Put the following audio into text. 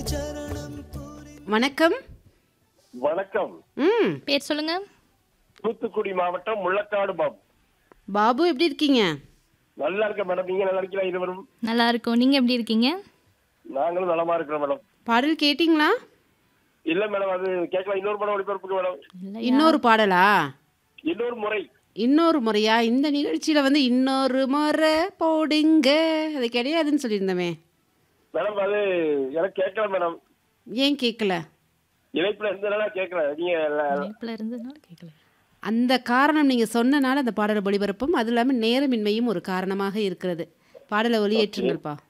வணக்கம் வணக்கம் ம் பேர் சொல்லுங்க தூத்துக்குடி மாவட்டம் முள்ளக்காடு பாபு பாபு எப்படி இருக்கீங்க நல்லா இருக்க மேடம் நீங்க நல்லா இருக்கீங்களா இருவரும் நல்லா இருக்கோம் நீங்க எப்படி இருக்கீங்க நாங்களும் நலமா இருக்கிறோம் மேடம் பாடல் கேட்டிங்களா இல்ல மேடம் அது கேட்கலாம் இன்னொரு படம் ஒளிபரப்புக்கு மேடம் இன்னொரு பாடலா இன்னொரு முறை இன்னொரு முறையா இந்த நிகழ்ச்சியில வந்து இன்னொரு முறை போடுங்க அது கிடையாதுன்னு சொல்லியிருந்தோமே மேடம் அது எனக்கு கேட்கல மேடம் ஏன் கேட்கல இணைப்புல இருந்தனால கேட்கல நீங்க இணைப்புல இருந்ததுனால கேட்கல அந்த காரணம் நீங்கள் சொன்னனால அந்த பாடலை ஒளிபரப்பும் அது இல்லாமல் நேரமின்மையும் ஒரு காரணமாக இருக்கிறது பாடலை ஒளியேற்றுங்கள்ப்பா